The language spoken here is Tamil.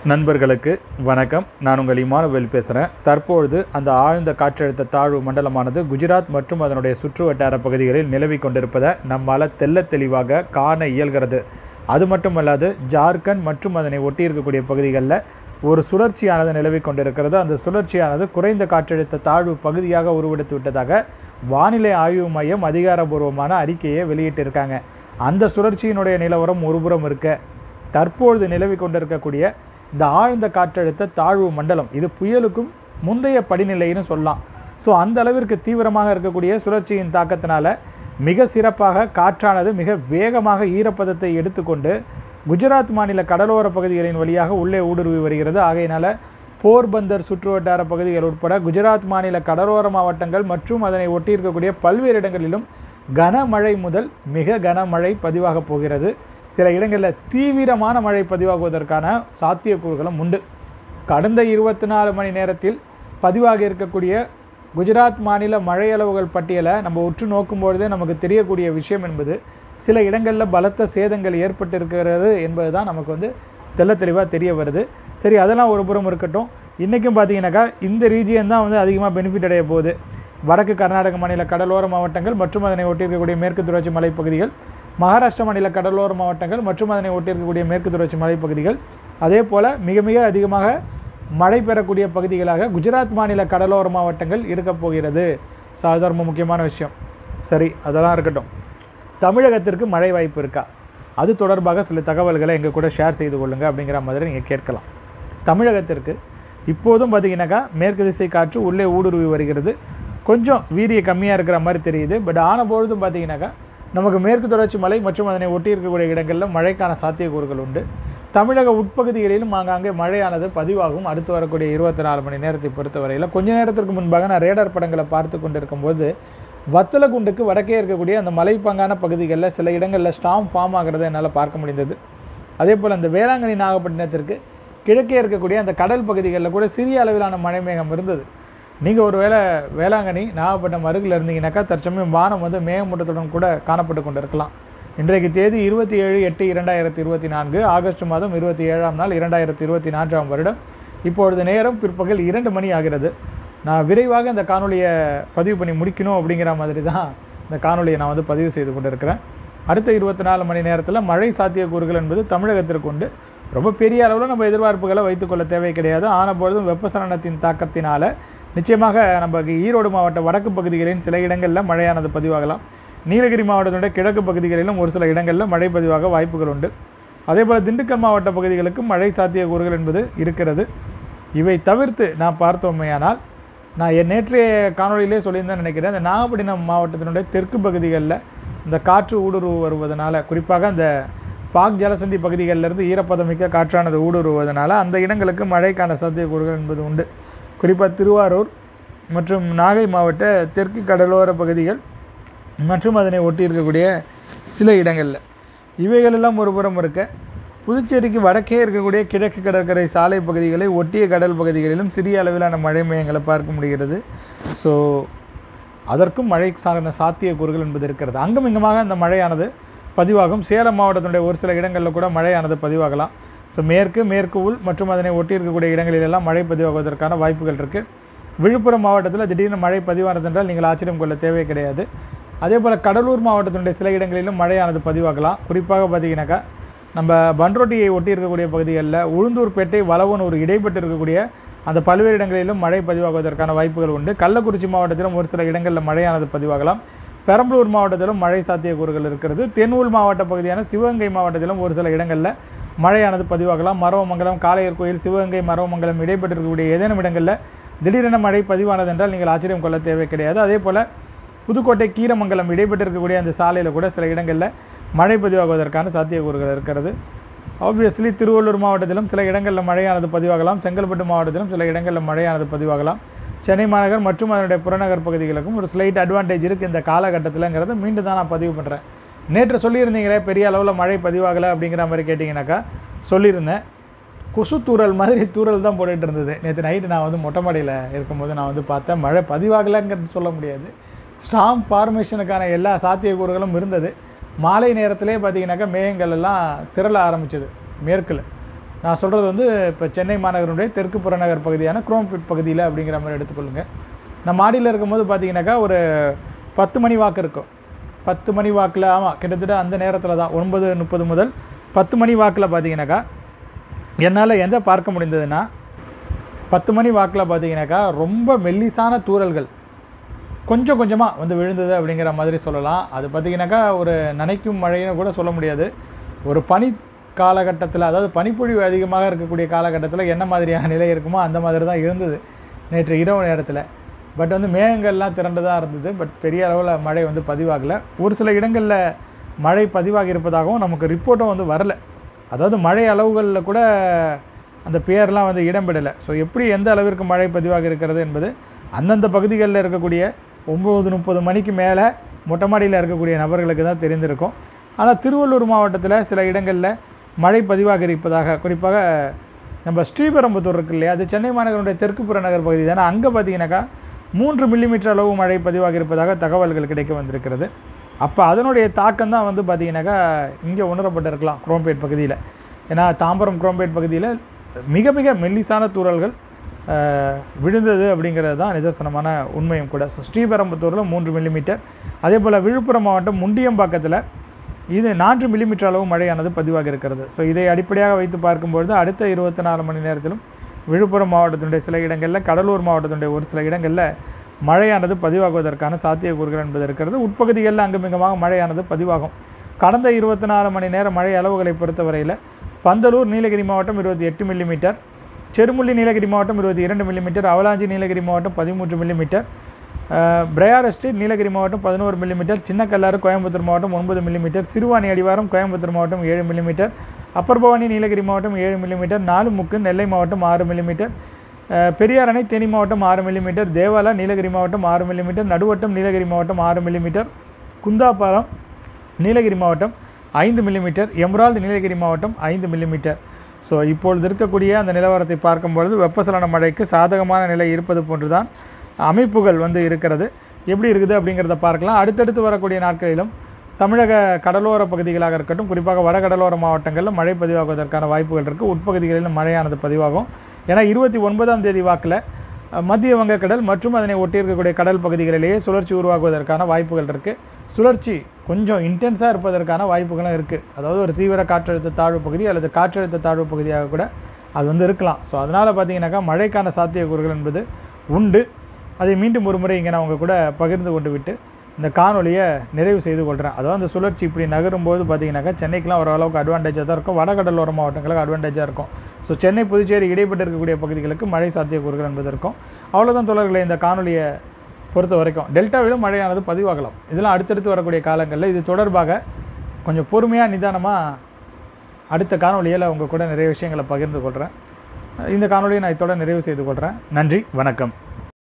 நண்பர்களுக்கு வணக்கம் நான் உங்கள் இமானுவேல் பேசுகிறேன் தற்பொழுது அந்த ஆழ்ந்த காற்றழுத்த தாழ்வு மண்டலமானது குஜராத் மற்றும் அதனுடைய சுற்று வட்டார பகுதிகளில் நிலவி கொண்டிருப்பதை நம்மால் தெள்ளத் தெளிவாக காண இயல்கிறது அது மட்டுமல்லாது ஜார்க்கண்ட் மற்றும் அதனை ஒட்டி இருக்கக்கூடிய பகுதிகளில் ஒரு சுழற்சியானது நிலவி கொண்டிருக்கிறது அந்த சுழற்சியானது குறைந்த காற்றழுத்த தாழ்வு பகுதியாக உருவெடுத்து விட்டதாக வானிலை ஆய்வு மையம் அதிகாரபூர்வமான அறிக்கையை வெளியிட்டிருக்காங்க அந்த சுழற்சியினுடைய நிலவரம் ஒருபுறம் இருக்க தற்பொழுது நிலவி கொண்டிருக்கக்கூடிய இந்த ஆழ்ந்த காற்றழுத்த தாழ்வு மண்டலம் இது புயலுக்கும் முந்தைய படிநிலைன்னு சொல்லலாம் ஸோ அந்த அளவிற்கு தீவிரமாக இருக்கக்கூடிய சுழற்சியின் தாக்கத்தினால மிக சிறப்பாக காற்றானது மிக வேகமாக ஈரப்பதத்தை எடுத்துக்கொண்டு குஜராத் மாநில கடலோர பகுதிகளின் வழியாக உள்ளே ஊடுருவி வருகிறது ஆகையினால போர்பந்தர் சுற்றுவட்டார பகுதிகள் உட்பட குஜராத் மாநில கடலோர மாவட்டங்கள் மற்றும் அதனை ஒட்டி இருக்கக்கூடிய பல்வேறு இடங்களிலும் கனமழை முதல் மிக கனமழை பதிவாக போகிறது சில இடங்களில் தீவிரமான மழை பதிவாகுவதற்கான சாத்தியக்கூறுகளும் உண்டு கடந்த இருபத்தி நாலு மணி நேரத்தில் பதிவாக இருக்கக்கூடிய குஜராத் மாநில மழை அளவுகள் பட்டியலை நம்ம உற்று நோக்கும்பொழுதே நமக்கு தெரியக்கூடிய விஷயம் என்பது சில இடங்களில் பலத்த சேதங்கள் ஏற்பட்டு இருக்கிறது என்பது தான் நமக்கு வந்து தெள்ள தெளிவாக தெரிய வருது சரி அதெல்லாம் ஒரு புறம் இருக்கட்டும் இன்றைக்கும் பார்த்தீங்கன்னாக்கா இந்த ரீஜியன் தான் வந்து அதிகமாக பெனிஃபிட் அடைய போகுது வடக்கு கர்நாடக மாநில கடலோர மாவட்டங்கள் மற்றும் அதனை ஒட்டி இருக்கக்கூடிய மேற்கு தொடர்ச்சி மலைப்பகுதிகள் மகாராஷ்டிரா மாநில கடலோர மாவட்டங்கள் மற்றும் அதனை ஒட்டி இருக்கக்கூடிய மேற்கு தொடர்ச்சி மலைப்பகுதிகள் அதே போல் மிக மிக அதிகமாக மழை பெறக்கூடிய பகுதிகளாக குஜராத் மாநில கடலோர மாவட்டங்கள் இருக்கப் போகிறது ஸோ அது ரொம்ப முக்கியமான விஷயம் சரி அதெல்லாம் இருக்கட்டும் தமிழகத்திற்கு மழை வாய்ப்பு இருக்கா அது தொடர்பாக சில தகவல்களை எங்கள் கூட ஷேர் செய்து கொள்ளுங்கள் அப்படிங்கிற மாதிரி நீங்கள் கேட்கலாம் தமிழகத்திற்கு இப்போதும் பார்த்தீங்கன்னாக்கா மேற்கு திசை காற்று உள்ளே ஊடுருவி வருகிறது கொஞ்சம் வீரிய கம்மியாக இருக்கிற மாதிரி தெரியுது பட் ஆன பொழுதும் பார்த்தீங்கன்னாக்கா நமக்கு மேற்கு தொடர்ச்சி மலை மற்றும் அதனை ஒட்டி இருக்கக்கூடிய இடங்களில் மழைக்கான சாத்தியக்கூறுகள் உண்டு தமிழக உட்பகுதிகளிலும் ஆங்காங்கே மழையானது பதிவாகும் அடுத்து வரக்கூடிய இருபத்தி நாலு மணி நேரத்தை பொறுத்தவரையில் கொஞ்ச நேரத்திற்கு முன்பாக நான் ரேடார் படங்களை பார்த்து கொண்டிருக்கும்போது வத்தலகுண்டுக்கு வடக்கே இருக்கக்கூடிய அந்த மலைப்பாங்கான பகுதிகளில் சில இடங்களில் ஸ்டாம் ஃபார்ம் ஆகிறத என்னால் பார்க்க முடிந்தது அதே போல் அந்த வேளாங்கண்ணி நாகப்பட்டினத்திற்கு கிழக்கே இருக்கக்கூடிய அந்த கடல் பகுதிகளில் கூட சிறிய அளவிலான மழை மேகம் இருந்தது நீங்கள் ஒரு வேளை வேளாங்கண்ணி நாகப்பட்டினம் அருகில் இருந்தீங்கன்னாக்கா தற்சமயம் வானம் வந்து மேகமூட்டத்துடன் கூட காணப்பட்டு கொண்டிருக்கலாம் இன்றைக்கு தேதி இருபத்தி ஏழு எட்டு இரண்டாயிரத்தி இருபத்தி நான்கு ஆகஸ்ட் மாதம் இருபத்தி ஏழாம் நாள் இரண்டாயிரத்தி இருபத்தி நான்காம் வருடம் இப்பொழுது நேரம் பிற்பகல் இரண்டு மணி ஆகிறது நான் விரைவாக இந்த காணொலியை பதிவு பண்ணி முடிக்கணும் அப்படிங்கிற மாதிரி தான் இந்த காணொலியை நான் வந்து பதிவு செய்து கொண்டிருக்கிறேன் அடுத்த இருபத்தி நாலு மணி நேரத்தில் மழை சாத்தியக்கூறுகள் என்பது தமிழகத்திற்கு உண்டு ரொம்ப பெரிய அளவில் நம்ம எதிர்பார்ப்புகளை வைத்துக்கொள்ள தேவை கிடையாது ஆன பொழுதும் வெப்பசலனத்தின் தாக்கத்தினால நிச்சயமாக நம்ம ஈரோடு மாவட்ட வடக்கு பகுதிகளின் சில இடங்களில் மழையானது பதிவாகலாம் நீலகிரி மாவட்டத்தினுடைய கிழக்கு பகுதிகளிலும் ஒரு சில இடங்களில் மழை பதிவாக வாய்ப்புகள் உண்டு அதே போல் திண்டுக்கல் மாவட்ட பகுதிகளுக்கும் மழை சாத்தியக்கூறுகள் என்பது இருக்கிறது இவை தவிர்த்து நான் பார்த்தோமையானால் நான் என் நேற்றைய காணொலியிலே சொல்லியிருந்தேன் நினைக்கிறேன் இந்த நாகப்பட்டினம் மாவட்டத்தினுடைய தெற்கு பகுதிகளில் இந்த காற்று ஊடுருவு வருவதனால குறிப்பாக அந்த பாக் ஜலசந்தி பகுதிகளிலிருந்து ஈரப்பதமிக்க காற்றானது ஊடுருவதனால அந்த இடங்களுக்கு மழைக்கான சாத்தியக்கூறுகள் என்பது உண்டு குறிப்பாக திருவாரூர் மற்றும் நாகை மாவட்ட தெற்கு கடலோர பகுதிகள் மற்றும் அதனை ஒட்டி இருக்கக்கூடிய சில இடங்களில் இவைகளெல்லாம் ஒரு புறம் இருக்க புதுச்சேரிக்கு வடக்கே இருக்கக்கூடிய கிழக்கு கடற்கரை சாலை பகுதிகளை ஒட்டிய கடல் பகுதிகளிலும் சிறிய அளவிலான மழை மையங்களை பார்க்க முடிகிறது ஸோ அதற்கும் மழை சார்ந்த சாத்தியக்கூறுகள் என்பது இருக்கிறது அங்கும் இங்குமாக அந்த மழையானது பதிவாகும் சேலம் மாவட்டத்தினுடைய ஒரு சில இடங்களில் கூட மழையானது பதிவாகலாம் ஸோ மேற்கு மேற்கு உள் மற்றும் அதனை ஒட்டி இருக்கக்கூடிய இடங்களிலெல்லாம் மழை பதிவாகுவதற்கான வாய்ப்புகள் இருக்குது விழுப்புரம் மாவட்டத்தில் திடீர்னு மழை பதிவானது என்றால் நீங்கள் ஆச்சரியம் கொள்ள தேவை கிடையாது அதே போல் கடலூர் மாவட்டத்தினுடைய சில இடங்களிலும் மழையானது பதிவாகலாம் குறிப்பாக பார்த்தீங்கன்னாக்கா நம்ம பன்ரோட்டியை ஒட்டி இருக்கக்கூடிய பகுதிகளில் உளுந்தூர்பேட்டை வளவனூர் இடைப்பட்டு இருக்கக்கூடிய அந்த பல்வேறு இடங்களிலும் மழை பதிவாகுவதற்கான வாய்ப்புகள் உண்டு கள்ளக்குறிச்சி மாவட்டத்திலும் ஒரு சில இடங்களில் மழையானது பதிவாகலாம் பெரம்பலூர் மாவட்டத்திலும் மழை சாத்தியக்கூறுகள் இருக்கிறது தென்ஊர் மாவட்ட பகுதியான சிவகங்கை மாவட்டத்திலும் ஒரு சில இடங்களில் மழையானது பதிவாகலாம் மரவமங்கலம் காளையர் கோயில் சிவகங்கை மரவமங்கலம் இடைப்பட்டிருக்கக்கூடிய ஏதேனும் இடங்களில் திடீரென மழை பதிவானது என்றால் நீங்கள் ஆச்சரியம் கொள்ள தேவை கிடையாது அதே போல் புதுக்கோட்டை கீரமங்கலம் இடைப்பட்டிருக்கக்கூடிய அந்த சாலையில் கூட சில இடங்களில் மழை பதிவாகுவதற்கான சாத்தியக்கூறுகள் இருக்கிறது ஆப்வியஸ்லி திருவள்ளூர் மாவட்டத்திலும் சில இடங்களில் மழையானது பதிவாகலாம் செங்கல்பட்டு மாவட்டத்திலும் சில இடங்களில் மழையானது பதிவாகலாம் சென்னை மாநகர் மற்றும் அதனுடைய புறநகர் பகுதிகளுக்கும் ஒரு ஸ்லைட் அட்வான்டேஜ் இருக்குது இந்த காலகட்டத்தில்ங்கிறத மீண்டும் தான் நான் பதிவு பண்ணுறேன் நேற்று சொல்லியிருந்தீங்களே பெரிய அளவில் மழை பதிவாகலை அப்படிங்கிற மாதிரி கேட்டிங்கனாக்கா சொல்லியிருந்தேன் கொசு தூரல் மாதிரி தூரல் தான் போட்டுட்டு இருந்தது நேற்று நைட்டு நான் வந்து மொட்டை மாடியில் இருக்கும்போது நான் வந்து பார்த்தேன் மழை பதிவாகலைங்கிறது சொல்ல முடியாது ஸ்டாம் ஃபார்மேஷனுக்கான எல்லா சாத்தியக்கூறுகளும் இருந்தது மாலை நேரத்திலே பார்த்தீங்கன்னாக்கா மேகங்கள் எல்லாம் திரள ஆரம்பிச்சது மேற்கில் நான் சொல்கிறது வந்து இப்போ சென்னை மாநகரனுடைய தெற்கு புறநகர் பகுதியான குரோம்பேட் பகுதியில் அப்படிங்கிற மாதிரி எடுத்துக்கொள்ளுங்க நான் மாடியில் இருக்கும்போது பார்த்தீங்கன்னாக்கா ஒரு பத்து மணி வாக்கு இருக்கும் பத்து மணி வாக்கில் ஆமாம் கிட்டத்தட்ட அந்த நேரத்தில் தான் ஒன்பது முப்பது முதல் பத்து மணி வாக்கில் பார்த்தீங்கன்னாக்கா என்னால் எதை பார்க்க முடிந்ததுன்னா பத்து மணி வாக்கில் பார்த்தீங்கன்னாக்கா ரொம்ப மெல்லிசான தூறல்கள் கொஞ்சம் கொஞ்சமாக வந்து விழுந்தது அப்படிங்கிற மாதிரி சொல்லலாம் அது பார்த்திங்கனாக்கா ஒரு நனைக்கும் மழைன்னு கூட சொல்ல முடியாது ஒரு பனி காலகட்டத்தில் அதாவது பனிப்பொழிவு அதிகமாக இருக்கக்கூடிய காலகட்டத்தில் என்ன மாதிரியான நிலை இருக்குமோ அந்த மாதிரி தான் இருந்தது நேற்று இரவு நேரத்தில் பட் வந்து மேகங்கள்லாம் திரண்டு தான் இருந்தது பட் பெரிய அளவில் மழை வந்து பதிவாகலை ஒரு சில இடங்களில் மழை பதிவாகி இருப்பதாகவும் நமக்கு ரிப்போர்ட்டும் வந்து வரல அதாவது மழை அளவுகளில் கூட அந்த பெயர்லாம் வந்து இடம்பெறலை ஸோ எப்படி எந்த அளவிற்கு மழை பதிவாக இருக்கிறது என்பது அந்தந்த பகுதிகளில் இருக்கக்கூடிய ஒம்பது முப்பது மணிக்கு மேலே மொட்டை மாடியில் இருக்கக்கூடிய நபர்களுக்கு தான் தெரிந்திருக்கும் ஆனால் திருவள்ளூர் மாவட்டத்தில் சில இடங்களில் மழை பதிவாக இருப்பதாக குறிப்பாக நம்ம ஸ்ரீபெரும்புத்தூர் இருக்கு இல்லையா அது சென்னை மாநகரனுடைய தெற்கு புறநகர் பகுதி தானே அங்கே பார்த்தீங்கன்னாக்கா மூன்று மில்லிமீட்டர் அளவு மழை பதிவாக இருப்பதாக தகவல்கள் கிடைக்க வந்திருக்கிறது அப்போ அதனுடைய தாக்கம் தான் வந்து பார்த்தீங்கன்னாக்கா இங்கே உணரப்பட்டிருக்கலாம் குரோம்பேட் பகுதியில் ஏன்னா தாம்பரம் குரோம்பேட் பகுதியில் மிக மிக மெல்லிசான தூறல்கள் அஹ், விழுந்தது அப்படிங்கிறது தான் நிதர்சனமான உண்மையும் கூட ஸோ ஸ்ரீபெரும்புத்தூரில் மூன்று மில்லிமீட்டர் அதே போல் விழுப்புரம் மாவட்டம் முண்டியம்பாக்கத்தில் இது நான்கு மில்லிமீட்டர் அளவு மழையானது பதிவாக இருக்கிறது ஸோ இதை அடிப்படையாக வைத்து பார்க்கும்பொழுது அடுத்த இருபத்தி நாலு மணி நேரத்திலும் விழுப்புரம் மாவட்டத்தினுடைய சில இடங்களில் கடலூர் மாவட்டத்தினுடைய ஒரு சில இடங்களில் மழையானது பதிவாகுவதற்கான சாத்தியக்கூறுகள் என்பது இருக்கிறது உட்பகுதிகளில் அங்குமிகமாக மழையானது பதிவாகும் கடந்த இருபத்தி நாலு மணி நேர மழை அளவுகளை பொறுத்தவரையில் பந்தலூர் நீலகிரி மாவட்டம் இருபத்தி எட்டு மில்லிமீட்டர் செருமுள்ளி நீலகிரி மாவட்டம் இருபத்தி இரண்டு மில்லிமீட்டர் அவலாஞ்சி நீலகிரி மாவட்டம் பதிமூன்று millimetre ah, Prayar estate Nilgiri மாவட்டம் பதினோரு மில்லிமீட்டர் சின்னக்கல்லாறு கோயம்புத்தூர் மாவட்டம் ஒன்பது மில்லிமீட்டர் சிறுவாணி அடிவாரம் கோயம்புத்தூர் மாவட்டம் ஏழு மில்லிமீட்டர் அப்பர் பவானி நீலகிரி மாவட்டம் ஏழு மில்லிமீட்டர் நாலுமுக்கு நெல்லை மாவட்டம் ஆறு மில்லிமீட்டர் அஹ், பெரியார் அணை தேனி மாவட்டம் ஆறு மில்லிமீட்டர் தேவாலா நீலகிரி மாவட்டம் ஆறு மில்லிமீட்டர் நடுவட்டம் நீலகிரி மாவட்டம் ஆறு மில்லிமீட்டர் குந்தாபாலம் நீலகிரி மாவட்டம் ஐந்து மில்லிமீட்டர் எம்ரால்டு நீலகிரி மாவட்டம் ஐந்து மில்லிமீட்டர் ஸோ இப்பொழுது இருக்கக்கூடிய அந்த நிலவரத்தை பார்க்கும்பொழுது வெப்பசலன மழைக்கு சாதகமான நிலை இருப்பது போன்று தான் அமைப்புகள் வந்து இருக்கிறது எப்படி இருக்குது அப்படிங்கிறத பார்க்கலாம் அடுத்தடுத்து வரக்கூடிய நாட்களிலும் தமிழக கடலோர பகுதிகளாக இருக்கட்டும் குறிப்பாக வடகடலோர மாவட்டங்களில் மழை பதிவாகுவதற்கான வாய்ப்புகள் இருக்குது உட்பகுதிகளிலும் மழையானது பதிவாகும் ஏன்னா இருபத்தி ஒன்பதாம் தேதி வாக்கில் அஹ், மத்திய வங்கக்கடல் மற்றும் அதனை ஒட்டி இருக்கக்கூடிய கடல் பகுதிகளிலேயே சுழற்சி உருவாகுவதற்கான வாய்ப்புகள் இருக்குது சுழற்சி கொஞ்சம் இன்டென்ஸாக இருப்பதற்கான வாய்ப்புகளும் இருக்குது அதாவது ஒரு தீவிர காற்றழுத்த தாழ்வு பகுதி அல்லது காற்றழுத்த தாழ்வு பகுதியாக கூட அது வந்து இருக்கலாம் ஸோ அதனால் பார்த்தீங்கன்னாக்கா மழைக்கான சாத்தியக்கூறுகள் என்பது உண்டு அதை மீண்டும் ஒரு முறை இங்கே நான் உங்கள் கூட பகிர்ந்து கொண்டு விட்டு இந்த காணொலியை நிறைவு செய்து கொள்கிறேன் அதாவது அந்த சுழற்சி இப்படி நகரும்போது பார்த்தீங்கன்னாக்கா சென்னைக்கெலாம் ஓரளவுக்கு அட்வான்டேஜாக தான் இருக்கும் வடகடலோர மாவட்டங்களுக்கு அட்வான்டேஜாக இருக்கும் ஸோ சென்னை புதுச்சேரி இடைப்பட்டு இருக்கக்கூடிய பகுதிகளுக்கு மழை சாத்தியக்கூறுகள் என்பது இருக்கும் அவ்வளோதான் தொடர்களே இந்த காணொலியை பொறுத்த வரைக்கும் டெல்டாவிலும் மழையானது பதிவாகலாம் இதெல்லாம் அடுத்தடுத்து வரக்கூடிய காலங்களில் இது தொடர்பாக கொஞ்சம் பொறுமையாக நிதானமாக அடுத்த காணொலியில் உங்கள் கூட நிறைய விஷயங்களை பகிர்ந்து கொள்கிறேன் இந்த காணொலியை நான் இதோட நிறைவு செய்து கொள்கிறேன் நன்றி வணக்கம்